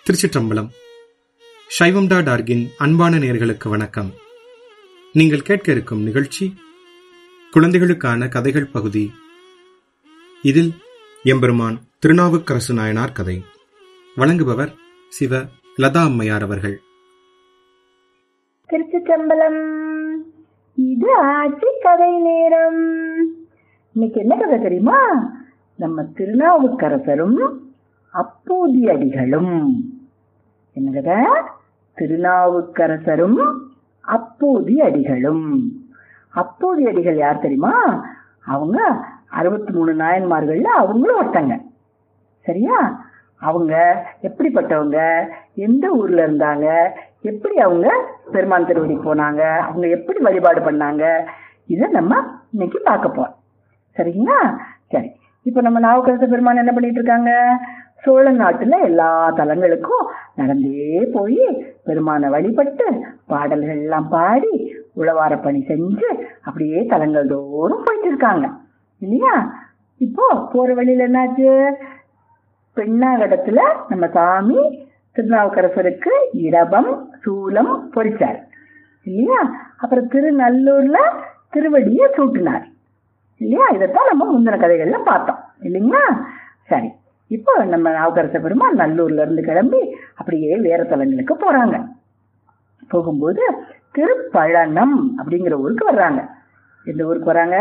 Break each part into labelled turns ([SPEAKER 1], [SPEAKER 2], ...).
[SPEAKER 1] திருச்சிற்றம்பலம் சைவம் டாட் ஆர்கின் அன்பான நேர்களுக்கு வணக்கம் நீங்கள் கேட்க இருக்கும் நிகழ்ச்சி குழந்தைகளுக்கான கதைகள் பகுதி இதில் எம்பெருமான் திருநாவுக்கரசு நாயனார் கதை வழங்குபவர் சிவ லதா அம்மையார் அவர்கள்
[SPEAKER 2] திருச்சிற்றம்பலம் இது ஆட்சி கதை நேரம் இன்னைக்கு என்ன கதை தெரியுமா நம்ம திருநாவுக்கரசரும் அப்பூதி அடிகளும் என்ன கதை திருநாவுக்கரசரும் அப்பூதி அடிகளும் அப்பூதி அடிகள் யார் தெரியுமா அவங்க அறுபத்தி மூணு நாயன்மார்கள்ல அவங்களும் ஒருத்தங்க சரியா அவங்க எப்படிப்பட்டவங்க எந்த ஊர்ல இருந்தாங்க எப்படி அவங்க பெருமான் திருவடி போனாங்க அவங்க எப்படி வழிபாடு பண்ணாங்க இதை நம்ம இன்னைக்கு பார்க்க போறோம் சரிங்களா சரி இப்போ நம்ம நாவுக்கரச பெருமான் என்ன பண்ணிட்டு இருக்காங்க சோழ நாட்டுல எல்லா தலங்களுக்கும் நடந்தே போய் பெருமானை வழிபட்டு பாடல்கள் எல்லாம் பாடி உழவார பணி செஞ்சு அப்படியே தலங்கள் தோறும் போயிட்டு இருக்காங்க இல்லையா இப்போ போற வழியில என்னாச்சு பெண்ணாகடத்துல நம்ம சாமி திருநாவுக்கரசருக்கு இடபம் சூலம் பொறிச்சார் இல்லையா அப்புறம் திருநல்லூர்ல திருவடியை சூட்டினார் இல்லையா இதைத்தான் நம்ம முந்தின கதைகள்ல பார்த்தோம் இல்லைங்களா சரி இப்போ நம்ம நாவுக்கரச பெருமாள் நல்லூர்ல இருந்து கிளம்பி அப்படியே வேற தலங்களுக்கு போறாங்க போகும்போது திருப்பழனம் அப்படிங்கிற ஊருக்கு வர்றாங்க எந்த ஊருக்கு வராங்க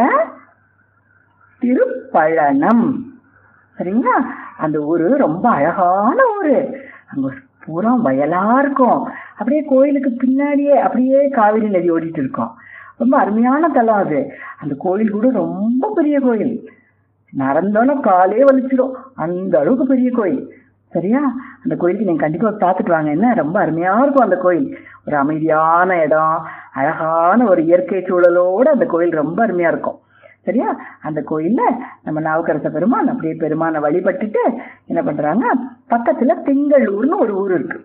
[SPEAKER 2] திருப்பழனம் சரிங்களா அந்த ஊரு ரொம்ப அழகான ஊரு அங்க பூரா வயலா இருக்கும் அப்படியே கோயிலுக்கு பின்னாடியே அப்படியே காவிரி நதி ஓடிட்டு இருக்கும் ரொம்ப அருமையான தலம் அது அந்த கோயில் கூட ரொம்ப பெரிய கோயில் நடந்தோன்னா காலே வலிச்சிடும் அந்த அளவுக்கு பெரிய கோயில் சரியா அந்த கோயிலுக்கு நீங்க கண்டிப்பா பார்த்துட்டு வாங்க என்ன ரொம்ப அருமையா இருக்கும் அந்த கோயில் ஒரு அமைதியான இடம் அழகான ஒரு இயற்கை சூழலோட அந்த கோயில் ரொம்ப அருமையா இருக்கும் சரியா அந்த கோயில்ல நம்ம நாவுக்கரச பெருமான் அப்படியே பெருமானை வழிபட்டுட்டு என்ன பண்றாங்க பக்கத்துல திங்களூர்னு ஒரு ஊர் இருக்கு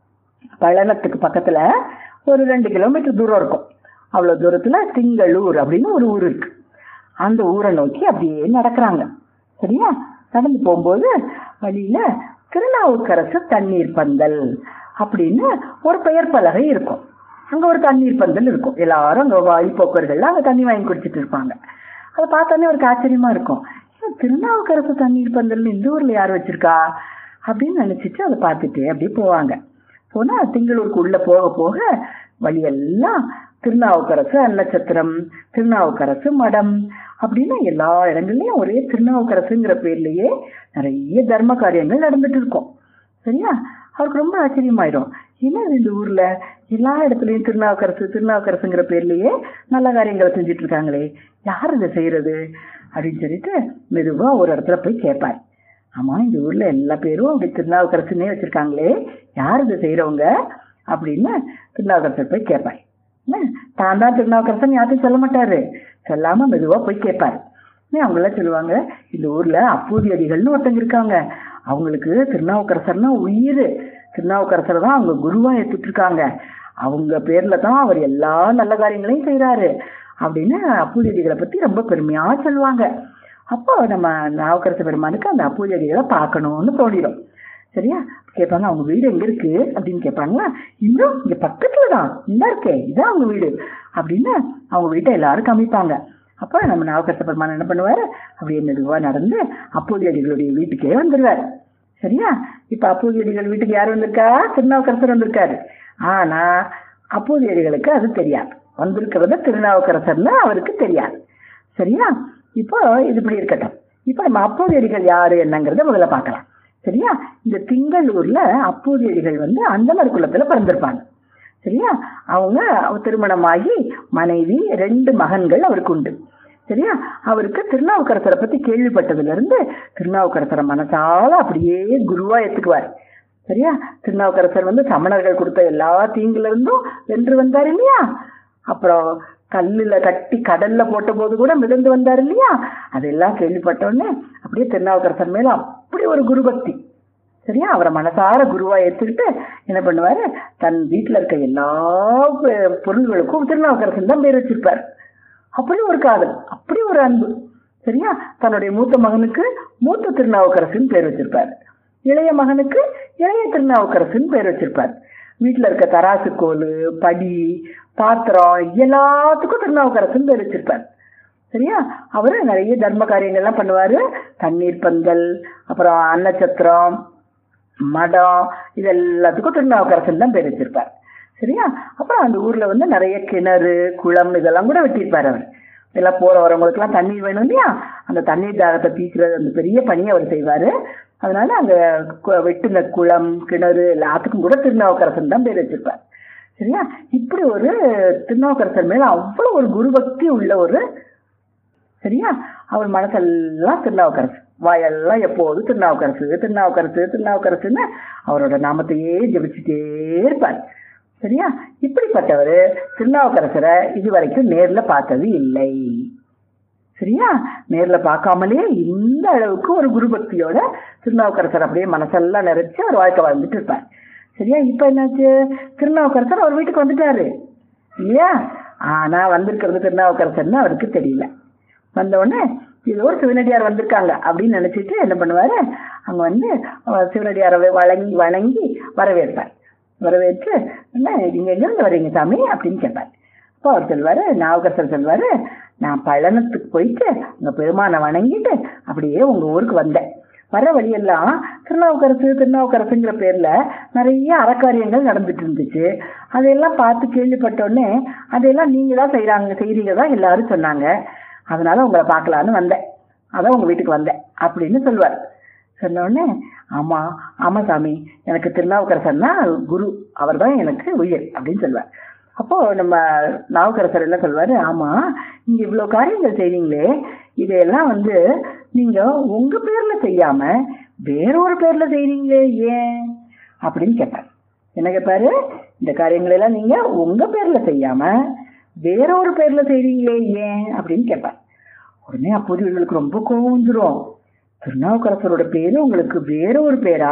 [SPEAKER 2] பழனத்துக்கு பக்கத்துல ஒரு ரெண்டு கிலோமீட்டர் தூரம் இருக்கும் அவ்வளவு தூரத்துல திங்களூர் அப்படின்னு ஒரு ஊர் இருக்கு அந்த ஊரை நோக்கி அப்படியே நடக்கிறாங்க சரியா நடந்து போகும்போது வழியில திருநாவுக்கரசு தண்ணீர் பந்தல் அப்படின்னு ஒரு பெயர் பலகை இருக்கும் அங்க ஒரு தண்ணீர் பந்தல் இருக்கும் எல்லாரும் அங்க வழிபோக்கர்கள் அங்க தண்ணி வாங்கி குடிச்சிட்டு இருப்பாங்க அதை பார்த்தோன்னே அவருக்கு ஆச்சரியமா இருக்கும் திருநாவுக்கரசு தண்ணீர் பந்தல் இந்த ஊர்ல யார் வச்சிருக்கா அப்படின்னு நினைச்சிட்டு அதை பார்த்துட்டு அப்படியே போவாங்க போனா திங்களூருக்கு உள்ள போக போக வழியெல்லாம் திருநாவுக்கரசு அன்னச்சத்திரம் திருநாவுக்கரசு மடம் அப்படின்னு எல்லா இடங்கள்லயும் ஒரே திருநாவுக்கரசுங்கிற பேர்லயே நிறைய தர்ம காரியங்கள் நடந்துட்டு இருக்கும் சரியா அவருக்கு ரொம்ப ஆச்சரியமாயிடும் என்ன இந்த ஊர்ல எல்லா இடத்துலயும் திருநாவுக்கரசு திருநாவுக்கரசுங்கிற பேர்லயே நல்ல காரியங்களை செஞ்சுட்டு இருக்காங்களே யார் இதை செய்யறது அப்படின்னு சொல்லிட்டு மெதுவா ஒரு இடத்துல போய் கேட்பார் ஆமா இந்த ஊர்ல எல்லா பேரும் அப்படி திருநாவுக்கரசுன்னே வச்சிருக்காங்களே யார் இதை செய்யறவங்க அப்படின்னு திருநாவுக்கரசர் போய் கேட்பார் தான் தான் திருநாவுக்கரசன் யார்ட்டும் சொல்ல மாட்டாரு சொல்லாம மெதுவா போய் கேட்பாரு அவங்க எல்லாம் சொல்லுவாங்க இந்த ஊர்ல அப்பூதி அடிகள்னு ஒருத்தங்க இருக்காங்க அவங்களுக்கு திருநாவுக்கரசர்னா உயிர் திருநாவுக்கரசர் தான் அவங்க குருவா எடுத்துட்டு இருக்காங்க அவங்க பேர்ல தான் அவர் எல்லா நல்ல காரியங்களையும் செய்யறாரு அப்படின்னு அப்பூதி அடிகளை பத்தி ரொம்ப பெருமையா சொல்லுவாங்க அப்போ நம்ம நாவுக்கரச பெருமானுக்கு அந்த அப்பூதி அடிகளை பார்க்கணும்னு தோணிடும் சரியா கேட்பாங்க அவங்க வீடு எங்க இருக்கு அப்படின்னு கேட்பாங்களா இன்னும் இங்க பக்கத்துல தான் இந்த இருக்கே இதான் அவங்க வீடு அப்படின்னு அவங்க வீட்டை எல்லாரும் காமிப்பாங்க அப்ப நம்ம நாவுக்கரச பெருமான் என்ன பண்ணுவாரு அப்படியே மெதுவா நடந்து அப்போதி அடிகளுடைய வீட்டுக்கே வந்துருவாரு சரியா இப்ப அப்போதி அடிகள் வீட்டுக்கு யார் வந்திருக்கா திருநாவுக்கரசர் வந்திருக்காரு ஆனா அப்போதி அடிகளுக்கு அது தெரியாது வந்திருக்கிறது திருநாவுக்கரசர்னு அவருக்கு தெரியாது சரியா இப்போ இது இப்படி இருக்கட்டும் இப்ப நம்ம அப்போதி அடிகள் யாரு என்னங்கிறத முதல்ல பார்க்கலாம் சரியா இந்த திங்களூர்ல அப்பூதியடிகள் வந்து அந்தனர் குலத்துல பிறந்திருப்பாங்க சரியா அவங்க திருமணமாகி மனைவி ரெண்டு மகன்கள் அவருக்கு உண்டு சரியா அவருக்கு திருநாவுக்கரசரை பத்தி கேள்விப்பட்டதுல இருந்து திருநாவுக்கரசரை மனசால அப்படியே குருவா ஏத்துக்குவார் சரியா திருநாவுக்கரசர் வந்து சமணர்கள் கொடுத்த எல்லா தீங்குல இருந்தும் வென்று வந்தார் இல்லையா அப்புறம் கல்லுல கட்டி கடல்ல போட்ட போது கூட மிதந்து வந்தார் இல்லையா அதெல்லாம் கேள்விப்பட்டோடனே அப்படியே திருநாவுக்கரசர் மேல அப்படி ஒரு குரு பக்தி சரியா அவரை மனசார குருவா ஏத்துக்கிட்டு என்ன பண்ணுவாரு தன் வீட்டுல இருக்க எல்லா பொருள்களுக்கும் திருநாவுக்கரசன் தான் பேர் வச்சிருப்பார் அப்படி ஒரு காதல் அப்படி ஒரு அன்பு சரியா தன்னுடைய மூத்த மகனுக்கு மூத்த திருநாவுக்கரசுன்னு பேர் வச்சிருப்பாரு இளைய மகனுக்கு இளைய திருநாவுக்கரசுன்னு பேர் வச்சிருப்பார் வீட்டுல இருக்க தராசு கோல் படி பாத்திரம் எல்லாத்துக்கும் திருநாவுக்கரசுன்னு பேர் வச்சிருப்பார் சரியா அவரு நிறைய தர்ம காரியங்கள்லாம் பண்ணுவாரு தண்ணீர் பந்தல் அப்புறம் அன்னச்சத்திரம் மடம் இது எல்லாத்துக்கும் திருநாவுக்கரசன் தான் பேர் வச்சிருப்பார் சரியா அப்புறம் அந்த ஊர்ல வந்து நிறைய கிணறு குளம் இதெல்லாம் கூட வெட்டியிருப்பார் அவர் இதெல்லாம் போற வரவங்களுக்குலாம் தண்ணீர் வேணும் இல்லையா அந்த தண்ணீர் தாகத்தை தீக்கிறது அந்த பெரிய பணியை அவர் செய்வாரு அதனால அங்க கு- வெட்டின குளம் கிணறு எல்லாத்துக்கும் கூட திருநாவுக்கரசன் தான் பேர் வச்சிருப்பார் சரியா இப்படி ஒரு திருநாவுக்கரசர் மேல அவ்வளவு ஒரு குருபக்தி உள்ள ஒரு சரியா அவர் மனசெல்லாம் திருநாவுக்கரசு வாயெல்லாம் எப்போதும் திருநாவுக்கரசு திருநாவுக்கரசு திருநாவுக்கரசுன்னு அவரோட நாமத்தையே ஜெபிச்சுட்டே இருப்பார் சரியா இப்படிப்பட்டவர் திருநாவுக்கரசரை இதுவரைக்கும் நேர்ல பார்த்தது இல்லை சரியா நேர்ல பார்க்காமலே இந்த அளவுக்கு ஒரு குரு பக்தியோட திருநாவுக்கரசர் அப்படியே மனசெல்லாம் நிறைச்சு அவர் வாழ்க்கை வாழ்ந்துட்டு இருப்பார் சரியா இப்ப என்னாச்சு திருநாவுக்கரசர் அவர் வீட்டுக்கு வந்துட்டாரு இல்லையா ஆனா வந்திருக்கிறது திருநாவுக்கரசர்னு அவருக்கு தெரியல வந்த உடனே இது ஒரு சிவனடியார் வந்திருக்காங்க அப்படின்னு நினைச்சிட்டு என்ன பண்ணுவாரு அங்க வந்து அவர் சிவனடியாரை வழங்கி வணங்கி வரவேற்பார் வரவேற்று என்ன நீங்க எங்க இருந்து வரீங்க சாமி அப்படின்னு கேட்பார் அப்போ அவர் சொல்வாரு நாவுக்கரசர் சொல்வாரு நான் பழனத்துக்கு போயிட்டு உங்க பெருமானை வணங்கிட்டு அப்படியே உங்க ஊருக்கு வந்தேன் வர வழியெல்லாம் திருநாவுக்கரசு திருநாவுக்கரசுங்கிற பேர்ல நிறைய அறக்காரியங்கள் நடந்துட்டு இருந்துச்சு அதையெல்லாம் பார்த்து கேள்விப்பட்ட உடனே அதையெல்லாம் நீங்க தான் செய்யறாங்க செய்றீங்க தான் எல்லாரும் சொன்னாங்க அதனால உங்களை பார்க்கலான்னு வந்தேன் அதான் உங்க வீட்டுக்கு வந்தேன் அப்படின்னு சொல்லுவார் சொன்ன உடனே ஆமா ஆமா சாமி எனக்கு திருநாவுக்கரசர்னா குரு அவர் தான் எனக்கு உயிர் அப்படின்னு சொல்லுவார் அப்போ நம்ம நாவுக்கரசர் என்ன சொல்வாரு ஆமா நீங்க இவ்வளவு காரியங்கள் செய்றீங்களே இதையெல்லாம் வந்து நீங்க உங்க பேர்ல செய்யாம வேற ஒரு பேர்ல செய்றீங்களே ஏன் அப்படின்னு கேட்பார் என்ன கேட்பாரு இந்த காரியங்கள் எல்லாம் நீங்க உங்க பேர்ல செய்யாம வேற ஒரு பேர்ல செய்றீங்களே ஏன் அப்படின்னு கேட்பார் உடனே அப்போது இவங்களுக்கு ரொம்ப கோவம் வந்துரும் திருநாவுக்கரசரோட பேரு உங்களுக்கு வேற ஒரு பேரா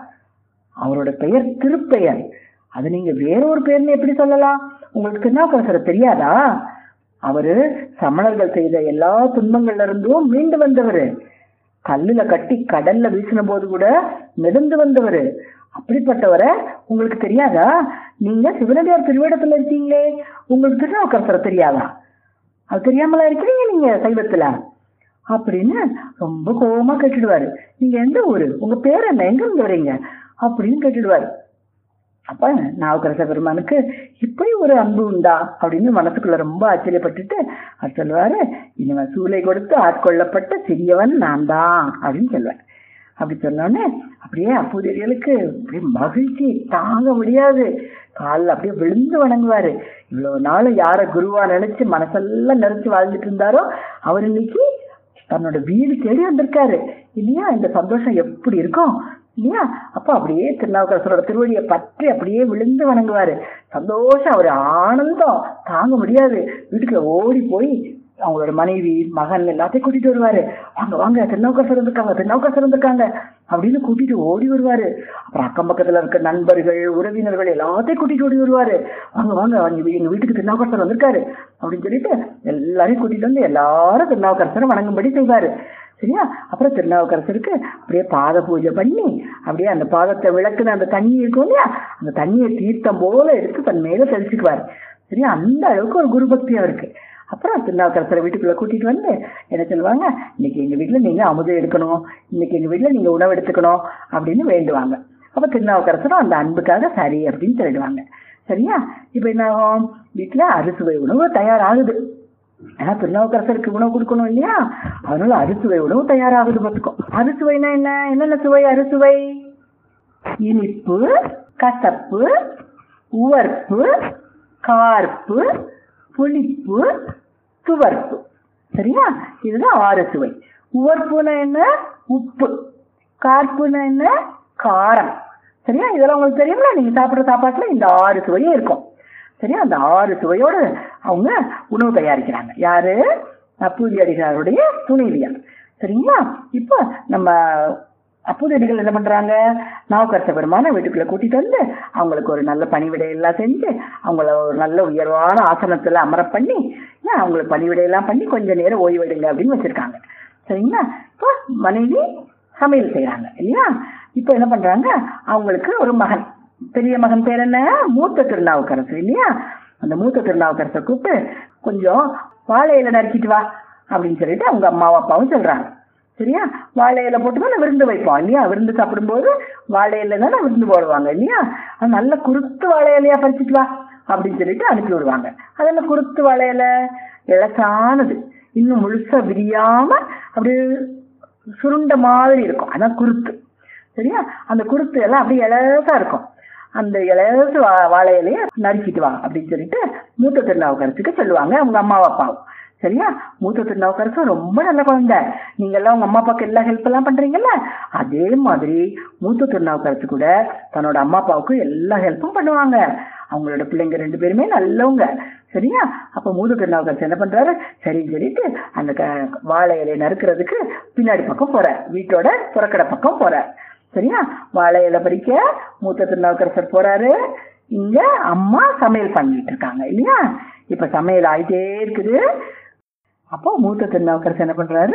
[SPEAKER 2] அவரோட பெயர் திருப்பெயர் அது நீங்க வேற ஒரு பேர்னு எப்படி சொல்லலாம் உங்களுக்கு திருநாவுக்கரசரை தெரியாதா அவரு சமணர்கள் செய்த எல்லா துன்பங்கள்ல இருந்தும் மீண்டு வந்தவர் கல்லுல கட்டி கடல்ல வீசின போது கூட மிதந்து வந்தவர் அப்படிப்பட்டவரை உங்களுக்கு தெரியாதா நீங்க சிவனடியார் திருவேடத்துல இருக்கீங்களே உங்களுக்கு திருநாவுக்கரசரை தெரியாதா அது தெரியாமலா இருக்கிறீங்க நீங்க சைவத்துல அப்படின்னு ரொம்ப கோபமா கேட்டுடுவாரு நீங்க எந்த ஊரு உங்க பேர் என்ன எங்க இருந்து வரீங்க அப்படின்னு கேட்டுடுவாரு அப்ப நாவுக்கரச பெருமானுக்கு இப்படி ஒரு அன்பு உண்டா அப்படின்னு மனசுக்குள்ள ரொம்ப ஆச்சரியப்பட்டுட்டு அவர் சொல்லுவாரு இனிவன் சூளை கொடுத்து ஆட்கொள்ளப்பட்ட சிறியவன் நான் தான் அப்படின்னு சொல்லுவார் அப்படி சொன்னோடனே அப்படியே அப்போதைகளுக்கு அப்படியே மகிழ்ச்சி தாங்க முடியாது காலில் அப்படியே விழுந்து வணங்குவாரு இவ்வளவு நாள் யார குருவா நினைச்சு மனசெல்லாம் நினைச்சு வாழ்ந்துட்டு இருந்தாரோ அவர் இன்னைக்கு தன்னோட வீடு தேடி வந்திருக்காரு இல்லையா இந்த சந்தோஷம் எப்படி இருக்கும் இல்லையா அப்ப அப்படியே திருநாவுக்கரசரோட திருவடியை பற்றி அப்படியே விழுந்து வணங்குவாரு சந்தோஷம் அவர் ஆனந்தம் தாங்க முடியாது வீட்டுக்குள்ள ஓடி போய் அவங்களோட மனைவி மகன் எல்லாத்தையும் கூட்டிட்டு வருவாரு வாங்க வாங்க திருநாவுக்கரசர் இருந்திருக்காங்க திருநாவுக்கரசர் இருந்திருக்காங்க அப்படின்னு கூட்டிட்டு ஓடி வருவாரு அப்புறம் அக்கம் பக்கத்துல இருக்க நண்பர்கள் உறவினர்கள் எல்லாத்தையும் கூட்டிட்டு ஓடி வருவாரு வாங்க வாங்க வாங்க எங்க வீட்டுக்கு திருநாவுக்கரசர் வந்திருக்காரு அப்படின்னு சொல்லிட்டு எல்லாரையும் கூட்டிட்டு வந்து எல்லாரும் திருநாவுக்கரசரை வணங்கும்படி செய்வாரு சரியா அப்புறம் திருநாவுக்கரசருக்கு அப்படியே பாத பூஜை பண்ணி அப்படியே அந்த பாதத்தை விளக்குன அந்த தண்ணி இருக்கும் இல்லையா அந்த தண்ணியை தீர்த்தம் போல எடுத்து தன் மேல தெளிச்சுக்குவாரு சரியா அந்த அளவுக்கு ஒரு குரு பக்தி அவருக்கு அப்புறம் திருநாவுக்கரசரை வீட்டுக்குள்ள கூட்டிட்டு வந்து என்ன சொல்லுவாங்க இன்னைக்கு எங்க வீட்டுல நீங்க அமுதம் எடுக்கணும் இன்னைக்கு எங்க வீட்டுல நீங்க உணவு எடுத்துக்கணும் அப்படின்னு வேண்டுவாங்க அப்ப திருநாவுக்கரசரும் அந்த அன்புக்காக சரி அப்படின்னு சொல்லிடுவாங்க சரியா இப்ப என்ன ஆகும் வீட்டுல அறுசுவை உணவு தயாராகுது ஏன்னா திருநாவுக்கரசருக்கு உணவு கொடுக்கணும் இல்லையா அதனால அறுசுவை உணவு தயாராகுது பார்த்துக்கோ அறுசுவைனா என்ன என்னென்ன சுவை அறுசுவை இனிப்பு கசப்பு உவர்ப்பு கார்ப்பு புளிப்பு துவர்ப்பு சரியா இதுதான் ஆறு சுவை உவர்ப்புனா என்ன உப்பு கார்ப்புனா என்ன காரம் சரியா இதெல்லாம் உங்களுக்கு தெரியும்ல நீங்க சாப்பிடுற சாப்பாட்டுல இந்த ஆறு சுவையும் இருக்கும் சரியா அந்த ஆறு சுவையோட அவங்க உணவு தயாரிக்கிறாங்க யாரு அப்பூதி அடிகளாருடைய துணைவியார் சரிங்களா இப்போ நம்ம அப்பூதி அடிகள் என்ன பண்றாங்க நாவுக்கரச பெருமான வீட்டுக்குள்ள கூட்டிட்டு வந்து அவங்களுக்கு ஒரு நல்ல பணிவிடை எல்லாம் செஞ்சு அவங்கள ஒரு நல்ல உயர்வான ஆசனத்துல அமர பண்ணி ஏன் அவங்களுக்கு பணிவிடை எல்லாம் பண்ணி கொஞ்ச நேரம் ஓய்வெடுங்க அப்படின்னு வச்சிருக்காங்க சரிங்களா இப்போ மனைவி சமையல் செய்யறாங்க இல்லையா இப்ப என்ன பண்றாங்க அவங்களுக்கு ஒரு மகன் பெரிய மகன் பேர் என்ன மூத்த திருநாவுக்கரசு இல்லையா அந்த மூத்த திருநாவுக்கரசை கூப்பிட்டு கொஞ்சம் வாழை இலை நறுக்கிட்டு வா அப்படின்னு சொல்லிட்டு அவங்க அம்மாவும் அப்பாவும் சொல்றாங்க சரியா வாழை இலை போட்டு தான் விருந்து வைப்போம் இல்லையா விருந்து சாப்பிடும்போது வாழை இலை தானே விருந்து போடுவாங்க இல்லையா அது நல்ல குருத்து வாழை இலையா பறிச்சுட்டு வா அப்படின்னு சொல்லிட்டு அனுப்பி விடுவாங்க அதெல்லாம் குருத்து வாழை இலை இலசானது இன்னும் முழுசா விரியாம அப்படியே சுருண்ட மாதிரி இருக்கும் அதான் குருத்து சரியா அந்த குருத்து எல்லாம் அப்படியே இலசா இருக்கும் அந்த இலசு வா- வாழை இலைய நறுக்கிட்டு வா அப்படின்னு சொல்லிட்டு மூத்த திருநாவுக்கரசுக்கு சொல்லுவாங்க அவங்க அம்மாவும் அப்பாவும் சரியா மூத்த திருநாவுக்கரசும் ரொம்ப நல்ல குழந்தை நீங்க எல்லாம் உங்க அம்மா அப்பாவுக்கு எல்லா ஹெல்ப் எல்லாம் பண்றீங்கல்ல அதே மாதிரி மூத்த திருநாவுக்கரசு கூட தன்னோட அம்மா அப்பாவுக்கு எல்லா ஹெல்ப்பும் பண்ணுவாங்க அவங்களோட பிள்ளைங்க ரெண்டு பேருமே நல்லவங்க சரியா அப்ப மூத்த திருநாவுக்கரசு என்ன பண்றாரு சரின்னு சொல்லிட்டு அந்த க- வாழை இலையை நறுக்கிறதுக்கு பின்னாடி பக்கம் போற வீட்டோட புறக்கடை பக்கம் போற சரியா வாழை இலை பறிக்க மூத்த திருநாவுக்கரசர் போறாரு இங்க அம்மா சமையல் பண்ணிட்டு இருக்காங்க இல்லையா இப்ப சமையல் ஆயிட்டே இருக்குது அப்போ மூத்த திருநாவுக்கரசர் என்ன பண்றாரு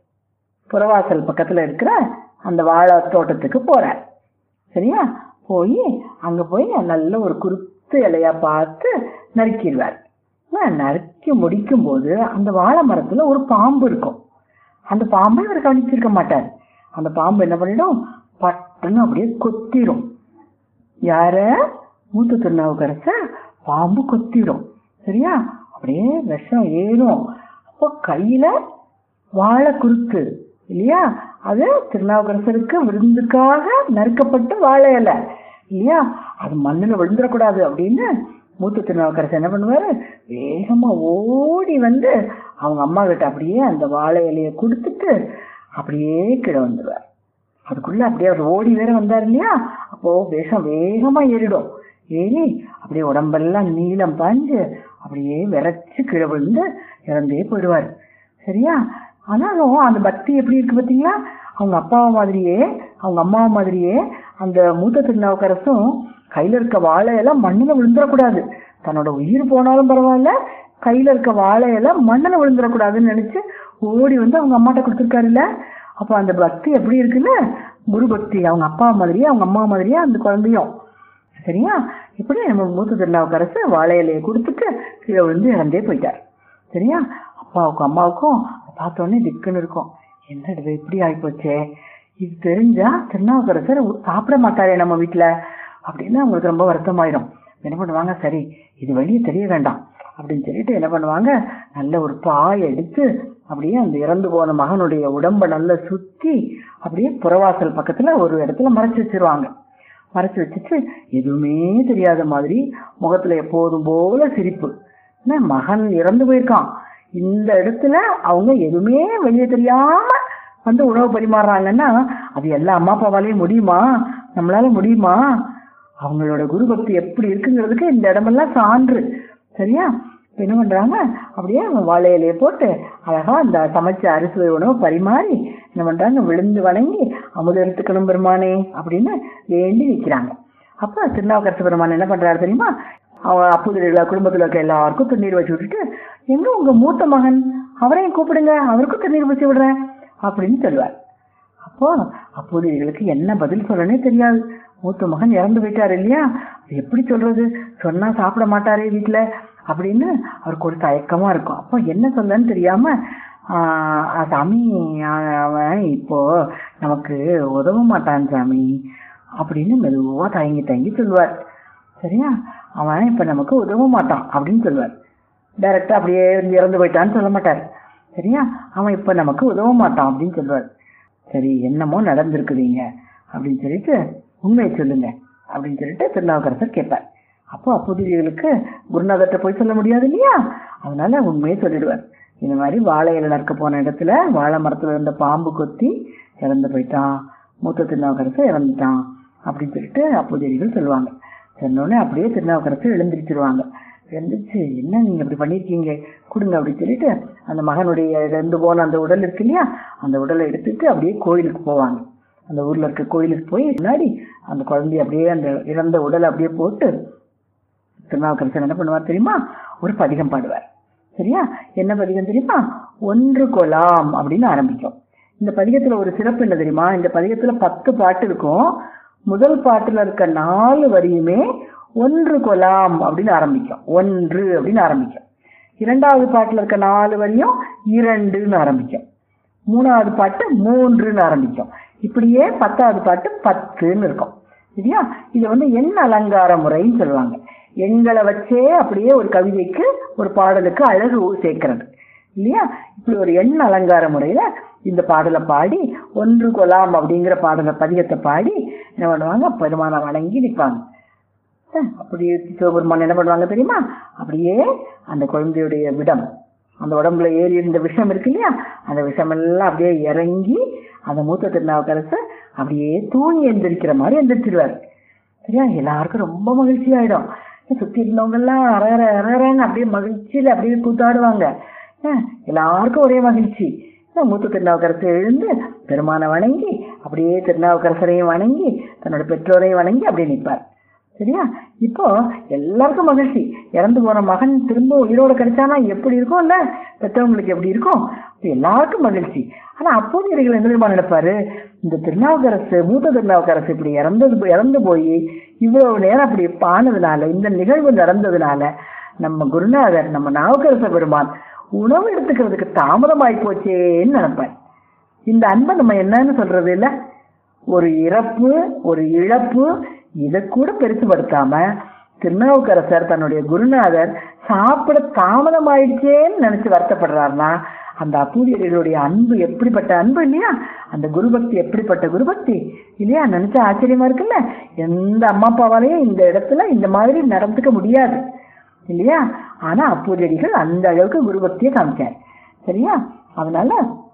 [SPEAKER 2] புறவாசல் பக்கத்துல இருக்கிற அந்த வாழை தோட்டத்துக்கு போறார் சரியா போய் அங்க போய் நல்ல ஒரு குருத்து இலையா பார்த்து நறுக்கிடுவார் ஆனா, நறுக்கி முடிக்கும் போது அந்த வாழை மரத்துல ஒரு பாம்பு இருக்கும் அந்த பாம்பை இவர் கவனிச்சிருக்க மாட்டார் அந்த பாம்பு என்ன பண்ணிடும் பட்டுன்னு அப்படியே கொத்திரும் யார மூத்த திருநாவுக்கரச பாம்பு கொத்திரும் சரியா அப்படியே விஷம் ஏறும் அப்போ கையில வாழை குருத்து இல்லையா அது திருநாவுக்கரசருக்கு விருந்துக்காக நறுக்கப்பட்ட வாழை இலை இல்லையா அது மண்ணுல விழுந்துடக்கூடாது அப்படின்னு மூத்த திருநாவுக்கரசர் என்ன பண்ணுவாரு வேகமா ஓடி வந்து அவங்க அம்மா கிட்ட அப்படியே அந்த வாழை இலையை கொடுத்துட்டு அப்படியே கீழே வந்துடுவார் அதுக்குள்ள அப்படியே அவர் ஓடி வேற வந்தார் இல்லையா அப்போ வேஷம் வேகமா ஏறிடும் ஏறி அப்படியே உடம்பெல்லாம் நீளம் பாஞ்சு அப்படியே விரைச்சு கீழே விழுந்து இறந்தே போயிடுவார் சரியா ஆனாலும் அந்த பக்தி எப்படி இருக்கு பாத்தீங்களா அவங்க அப்பாவை மாதிரியே அவங்க அம்மா மாதிரியே அந்த மூத்த திருநாவுக்கரசும் கையில இருக்க வாழையெல்லாம் மண்ணுல விழுந்துடக்கூடாது தன்னோட உயிர் போனாலும் பரவாயில்ல கையில இருக்க வாழையெல்லாம் மண்ணுல விழுந்துடக்கூடாதுன்னு நினைச்சு ஓடி வந்து அவங்க அம்மாட்ட கொடுத்துருக்காருல்ல அப்போ அந்த பக்தி எப்படி இருக்குல்ல குரு பக்தி அவங்க அப்பா மாதிரியே அவங்க அம்மா மாதிரியே அந்த குழந்தையும் சரியா இப்படி நம்ம மூத்த திருநாவுக்கரசு வாழை இலையை கொடுத்துட்டு கீழே விழுந்து இறந்தே போயிட்டார் சரியா அப்பாவுக்கும் அம்மாவுக்கும் பார்த்த உடனே திக்குன்னு இருக்கும் என்ன இது இப்படி ஆயிப்போச்சே இது தெரிஞ்சா திருநாவுக்கரசர் சாப்பிட மாட்டாரே நம்ம வீட்டுல அப்படின்னு அவங்களுக்கு ரொம்ப வருத்தமாயிடும் என்ன பண்ணுவாங்க சரி இது வெளியே தெரிய வேண்டாம் அப்படின்னு சொல்லிட்டு என்ன பண்ணுவாங்க நல்ல ஒரு பாய் எடுத்து அப்படியே அந்த இறந்து போன மகனுடைய உடம்ப நல்லா சுத்தி அப்படியே புறவாசல் பக்கத்துல ஒரு இடத்துல மறைச்சு வச்சிருவாங்க மறைச்சு வச்சுட்டு எதுவுமே தெரியாத மாதிரி முகத்துல எப்போதும் போல சிரிப்பு என்ன மகன் இறந்து போயிருக்கான் இந்த இடத்துல அவங்க எதுவுமே வெளியே தெரியாம வந்து உணவு பரிமாறுறாங்கன்னா அது எல்லா அம்மா அப்பாவாலையும் முடியுமா நம்மளால முடியுமா அவங்களோட குரு பக்தி எப்படி இருக்குங்கிறதுக்கு இந்த இடமெல்லாம் சான்று சரியா இப்ப என்ன பண்றாங்க அப்படியே அவங்க வாழை இலையை போட்டு அழகா அந்த சமைச்ச அரிசி உணவு பரிமாறி என்ன பண்றாங்க விழுந்து வணங்கி அமுத எடுத்துக்கணும் பெருமானே அப்படின்னு வேண்டி நிக்கிறாங்க அப்ப திருநாவுக்கரசு பெருமான் என்ன பண்றாரு தெரியுமா அவன் அப்புதிரில குடும்பத்துல இருக்க எல்லாருக்கும் தண்ணீர் வச்சு விட்டுட்டு எங்க உங்க மூத்த மகன் அவரையும் கூப்பிடுங்க அவருக்கும் தண்ணீர் வச்சு விடுறேன் அப்படின்னு சொல்லுவார் அப்போ அப்போதைகளுக்கு என்ன பதில் சொல்லனே தெரியாது மூத்த மகன் இறந்து போயிட்டாரு இல்லையா அது எப்படி சொல்றது சொன்னா சாப்பிட மாட்டாரே வீட்டுல அப்படின்னு அவருக்கு ஒரு தயக்கமா இருக்கும் அப்போ என்ன சொல்லன்னு தெரியாம ஆஹ் சாமி அவன் இப்போ நமக்கு உதவ மாட்டான் சாமி அப்படின்னு மெதுவா தயங்கி தயங்கி சொல்லுவார் சரியா அவன் இப்ப நமக்கு உதவ மாட்டான் அப்படின்னு சொல்லுவார் டைரக்டா அப்படியே இறந்து போயிட்டான்னு சொல்ல மாட்டார் சரியா அவன் இப்ப நமக்கு உதவ மாட்டான் அப்படின்னு சொல்லுவார் சரி என்னமோ நடந்திருக்குதுங்க அப்படின்னு சொல்லிட்டு உண்மையை சொல்லுங்க அப்படின்னு சொல்லிட்டு திருநாவுக்கரசர் கேட்பார் அப்போ அப்போதைகளுக்கு குருநாதர்கிட்ட போய் சொல்ல முடியாது இல்லையா அதனால உண்மையை சொல்லிடுவார் இந்த மாதிரி வாழை இலை நறுக்க போன இடத்துல வாழை மரத்துல இருந்த பாம்பு கொத்தி இறந்து போயிட்டான் மூத்த திருநாவுக்கரசர் இறந்துட்டான் அப்படின்னு சொல்லிட்டு அப்போதைகள் சொல்லுவாங்க சொன்னோடனே அப்படியே திருநாவுக்கரசர் எழுந்திரிச்சிருவாங்க எழுந்திரிச்சு என்ன நீங்க இப்படி பண்ணிருக்கீங்க கொடுங்க அப்படின்னு சொல்லிட்டு அந்த மகனுடைய இறந்து போன அந்த உடல் இருக்கு இல்லையா அந்த உடலை எடுத்துட்டு அப்படியே கோயிலுக்கு போவாங்க அந்த ஊர்ல இருக்க கோயிலுக்கு போய் முன்னாடி அந்த குழந்தைய அப்படியே அந்த இறந்த உடலை அப்படியே போட்டு திருநாவுக்கரசர் என்ன பண்ணுவார் தெரியுமா ஒரு பதிகம் பாடுவார் சரியா என்ன பதிகம் தெரியுமா ஒன்று கொலாம் அப்படின்னு ஆரம்பிக்கும் இந்த பதிகத்துல ஒரு சிறப்பு என்ன தெரியுமா இந்த பதிகத்துல பத்து பாட்டு இருக்கும் முதல் பாட்டுல இருக்க நாலு வரியுமே ஒன்று கொலாம் அப்படின்னு ஆரம்பிக்கும் ஒன்று அப்படின்னு ஆரம்பிக்கும் இரண்டாவது பாட்டுல இருக்க நாலு வரியும் இரண்டுன்னு ஆரம்பிக்கும் மூணாவது பாட்டு மூன்றுன்னு ஆரம்பிக்கும் இப்படியே பத்தாவது பாட்டு பத்துன்னு இருக்கும் சரியா இது வந்து எண் அலங்கார முறைன்னு சொல்லுவாங்க எண்களை வச்சே அப்படியே ஒரு கவிதைக்கு ஒரு பாடலுக்கு அழகு சேர்க்கிறது இல்லையா இப்படி ஒரு எண் அலங்கார முறையில இந்த பாடலை பாடி ஒன்று கொலாம் அப்படிங்கிற பாடலை பதிகத்தை பாடி என்ன பண்ணுவாங்க பெருமானை வணங்கி நிற்பாங்க அஹ் அப்படியே சிவபெருமான் என்ன பண்ணுவாங்க தெரியுமா அப்படியே அந்த குழந்தையுடைய விடம் அந்த உடம்புல ஏறி இருந்த விஷம் இருக்கு இல்லையா அந்த விஷம் எல்லாம் அப்படியே இறங்கி அந்த மூத்த திருநாவுக்கரசு அப்படியே தூங்கி எந்திரிக்கிற மாதிரி எந்திரிச்சிருவாரு சரியா எல்லாருக்கும் ரொம்ப மகிழ்ச்சி ஆயிடும் சுத்தி இருந்தவங்க எல்லாம் அரகர அரகரன்னு அப்படியே மகிழ்ச்சியில அப்படியே கூத்தாடுவாங்க அஹ் எல்லாருக்கும் ஒரே மகிழ்ச்சி அஹ் மூத்த திருநாவுக்கரசு எழுந்து பெருமானை வணங்கி அப்படியே திருநாவுக்கரசரையும் வணங்கி தன்னோட பெற்றோரையும் வணங்கி அப்படியே நிற்பார் சரியா இப்போ எல்லாருக்கும் மகிழ்ச்சி இறந்து போன மகன் திரும்ப உயிரோட கிடைச்சானா எப்படி இருக்கும்ல பெற்றவங்களுக்கு எப்படி இருக்கும் அப்ப எல்லாருக்கும் மகிழ்ச்சி ஆனா அப்போதையர்கள் என்ன தெரியுமா நினைப்பாரு இந்த திருநாவுக்கரசு மூத்த திருநாவுக்கரசு இப்படி இறந்தது இறந்து போய் இவ்வளவு நேரம் அப்படி ஆனதுனால இந்த நிகழ்வு நடந்ததுனால நம்ம குருநாதர் நம்ம நாவுக்கரச பெருமான் உணவு எடுத்துக்கிறதுக்கு தாமதமாய் போச்சேன்னு நினைப்பேன் இந்த அன்பை நம்ம என்னன்னு சொல்றது இல்ல ஒரு இறப்பு ஒரு இழப்பு இதை கூட பெருசுபடுத்தாம திருநாவுக்கரசர் தன்னுடைய குருநாதர் சாப்பிட தாமதம் ஆயிடுச்சேன்னு நினைச்சு வருத்தப்படுறாருன்னா அந்த அப்பூதியர்களுடைய அன்பு எப்படிப்பட்ட அன்பு இல்லையா அந்த குருபக்தி எப்படிப்பட்ட குருபக்தி இல்லையா நினைச்சா ஆச்சரியமா இருக்குல்ல எந்த அம்மா அப்பாவாலையும் இந்த இடத்துல இந்த மாதிரி நடந்துக்க முடியாது இல்லையா ஆனா அப்பூதியடிகள் அந்த அளவுக்கு குருபக்தியை காமிச்சார் சரியா அதனால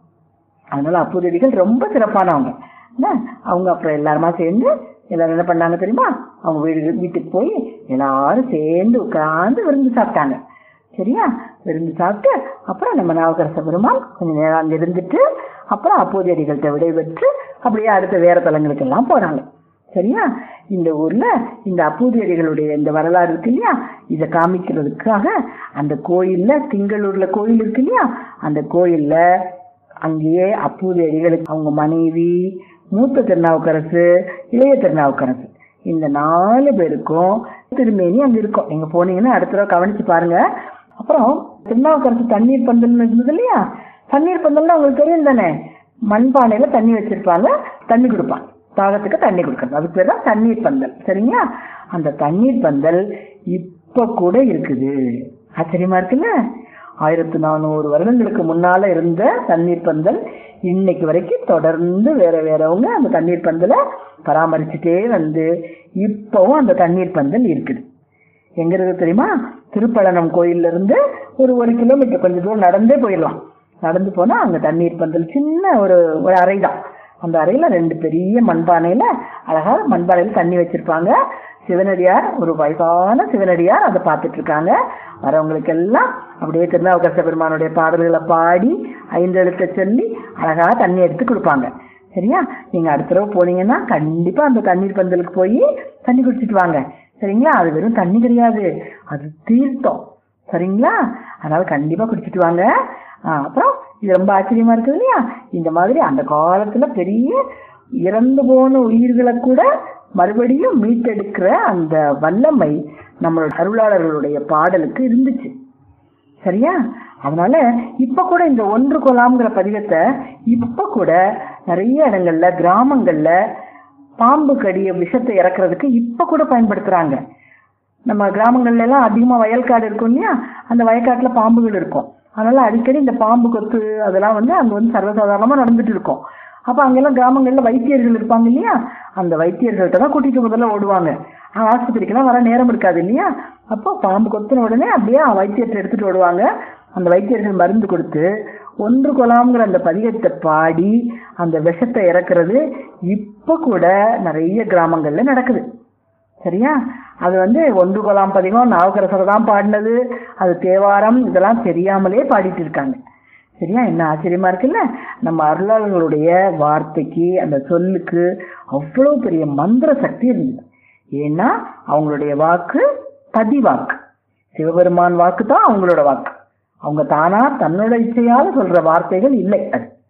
[SPEAKER 2] அதனால அப்பூதியடிகள் ரொம்ப சிறப்பானவங்க என்ன அவங்க அப்புறம் எல்லாருமா சேர்ந்து எல்லாரும் என்ன பண்ணாங்க தெரியுமா அவங்க வீடு வீட்டுக்கு போய் எல்லாரும் சேர்ந்து உட்கார்ந்து விருந்து சாப்பிட்டாங்க சரியா விருந்து சாப்பிட்டு அப்புறம் நம்ம நாவக்கரச பெருமாள் கொஞ்ச நேரம் அங்க இருந்துட்டு அப்புறம் அப்போதியடிகள்கிட்ட விடைபெற்று அப்படியே அடுத்த வேற தலங்களுக்கு எல்லாம் போறாங்க சரியா இந்த ஊர்ல இந்த அப்பூதியடிகளுடைய இந்த வரலாறு இருக்கு இல்லையா இதை காமிக்கிறதுக்காக அந்த கோயில்ல திங்களூர்ல கோயில் இருக்கு இல்லையா அந்த கோயில்ல அங்கேயே அப்பூதி அடிகளுக்கு அவங்க மனைவி மூத்த திருநாவுக்கரசு இளைய திருநாவுக்கரசு இந்த நாலு பேருக்கும் திருமேனி அங்க இருக்கும் நீங்க போனீங்கன்னா அடுத்த தடவை கவனிச்சு பாருங்க அப்புறம் திருநாவுக்கரசு தண்ணீர் பந்தல் இருந்தது இல்லையா தண்ணீர் பந்தல்னா உங்களுக்கு தெரியும் தானே மண்பானையில தண்ணி வச்சிருப்பாங்க தண்ணி கொடுப்பாங்க தாகத்துக்கு தண்ணி கொடுக்கறது அதுக்கு பேர் தான் தண்ணீர் பந்தல் சரிங்களா அந்த தண்ணீர் பந்தல் இப்ப கூட இருக்குது ஆச்சரியமா இருக்குல்ல ஆயிரத்தி நானூறு வருடங்களுக்கு முன்னால இருந்த தண்ணீர் பந்தல் இன்னைக்கு வரைக்கும் தொடர்ந்து வேற வேறவங்க அந்த தண்ணீர் பந்தலை பராமரிச்சுட்டே வந்து இப்பவும் அந்த தண்ணீர் பந்தல் இருக்குது எங்க இருக்கு தெரியுமா திருப்பழனம் கோயில்ல இருந்து ஒரு ஒரு கிலோமீட்டர் கொஞ்சம் தூரம் நடந்தே போயிடலாம் நடந்து போனா அங்க தண்ணீர் பந்தல் சின்ன ஒரு ஒரு அறை தான் அந்த அறையில ரெண்டு பெரிய மண்பானையில அழகா மண்பானையில தண்ணி வச்சிருப்பாங்க சிவனடியார் ஒரு வயசான சிவனடியார் அதை பார்த்துட்டு இருக்காங்க வரவங்களுக்கு எல்லாம் அப்படியே திருநாவுக்கரச பெருமானுடைய பாடல்களை பாடி ஐந்து எழுத்த சொல்லி அழகா தண்ணி எடுத்து கொடுப்பாங்க சரியா நீங்க அடுத்த தடவை போனீங்கன்னா கண்டிப்பா அந்த தண்ணீர் பந்தலுக்கு போய் தண்ணி குடிச்சிட்டு வாங்க சரிங்களா அது வெறும் தண்ணி கிடையாது அது தீர்த்தம் சரிங்களா அதனால கண்டிப்பா குடிச்சிட்டு வாங்க ஆ, அப்புறம் இது ரொம்ப ஆச்சரியமா இருக்குது இல்லையா இந்த மாதிரி அந்த காலத்துல பெரிய இறந்து போன உயிர்களை கூட மறுபடியும் மீட்டெடுக்கிற அந்த வல்லமை நம்மளோட அருளாளர்களுடைய பாடலுக்கு இருந்துச்சு சரியா அதனால இப்ப கூட இந்த ஒன்று கொலாம்ங்கிற பதிவத்தை இப்ப கூட நிறைய இடங்கள்ல கிராமங்கள்ல பாம்பு கடிய விஷத்தை இறக்குறதுக்கு இப்ப கூட பயன்படுத்துறாங்க நம்ம கிராமங்கள்ல எல்லாம் அதிகமா வயல்காடு இருக்கும் இல்லையா அந்த வயக்காட்டுல பாம்புகள் இருக்கும் அதனால அடிக்கடி இந்த பாம்பு கொத்து அதெல்லாம் வந்து அங்க வந்து சர்வசாதாரணமா நடந்துட்டு இருக்கும் அப்ப அங்கெல்லாம் கிராமங்கள்ல வைத்தியர்கள் இருப்பாங்க இல்லையா அந்த வைத்தியர்கள்ட்ட தான் கூட்டிட்டு முதல்ல ஓடுவாங்க ஆஹ் ஆஸ்பத்திரிக்கெல்லாம் வர நேரம் இருக்காது இல்லையா அப்போ பாம்பு கொத்தின உடனே அப்படியே வைத்தியத்தை எடுத்துட்டு ஓடுவாங்க அந்த வைத்தியர்கள் மருந்து கொடுத்து ஒன்று கொலாம்ங்கிற அந்த பதிகத்தை பாடி அந்த விஷத்தை இறக்குறது இப்ப கூட நிறைய கிராமங்கள்ல நடக்குது சரியா அது வந்து ஒன்று கொலாம் பதிகம் நாவுக்கரசர் தான் பாடினது அது தேவாரம் இதெல்லாம் தெரியாமலே பாடிட்டு இருக்காங்க சரியா என்ன ஆச்சரியமா இருக்குல்ல நம்ம அருளாளர்களுடைய வார்த்தைக்கு அந்த சொல்லுக்கு அவ்வளவு பெரிய மந்திர சக்தி இருந்தது ஏன்னா அவங்களுடைய வாக்கு பதிவாக்கு சிவபெருமான் வாக்கு தான் அவங்களோட வாக்கு அவங்க தானா தன்னோட இச்சையால சொல்ற வார்த்தைகள் இல்லை அது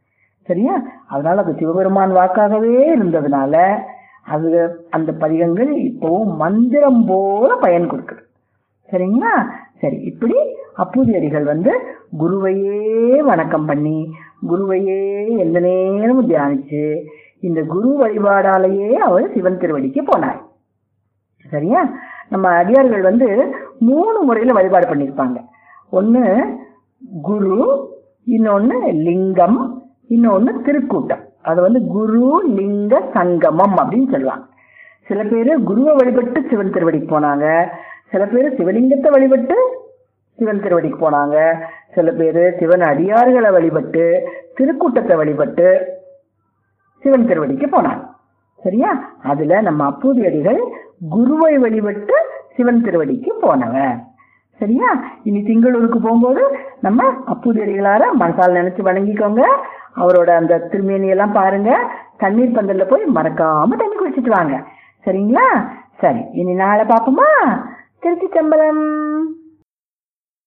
[SPEAKER 2] சரியா அதனால அது சிவபெருமான் வாக்காகவே இருந்ததுனால அது அந்த பதிகங்கள் இப்பவும் மந்திரம் போல பயன் கொடுக்குது சரிங்களா சரி இப்படி அப்பூதியடிகள் வந்து குருவையே வணக்கம் பண்ணி குருவையே எந்த நேரமும் தியானிச்சு இந்த குரு வழிபாடாலேயே அவர் சிவன் திருவடிக்கு போனார் சரியா நம்ம அடியார்கள் வந்து மூணு முறையில வழிபாடு பண்ணியிருப்பாங்க ஒண்ணு குரு இன்னொன்னு லிங்கம் இன்னொன்னு திருக்கூட்டம் அது வந்து குரு லிங்க சங்கமம் அப்படின்னு சொல்லுவாங்க சில பேர் குருவை வழிபட்டு சிவன் திருவடிக்கு போனாங்க சில பேர் சிவலிங்கத்தை வழிபட்டு சிவன் திருவடிக்கு போனாங்க சில பேர் சிவன் அடியார்களை வழிபட்டு திருக்கூட்டத்தை வழிபட்டு சிவன் திருவடிக்கு போனாங்க சரியா அதுல நம்ம அப்பூதி அடிகள் குருவை வழிபட்டு சிவன் திருவடிக்கு போனவன் சரியா இனி திங்களூருக்கு போகும்போது நம்ம அப்பூதி அடிகளார மனசால் நினைச்சு வணங்கிக்கோங்க அவரோட அந்த திருமேனி எல்லாம் பாருங்க தண்ணீர் பந்தல்ல போய் மறக்காம தண்ணி குடிச்சிட்டு வாங்க சரிங்களா சரி இனி நாளை பாப்போமா திருச்சி சம்பளம்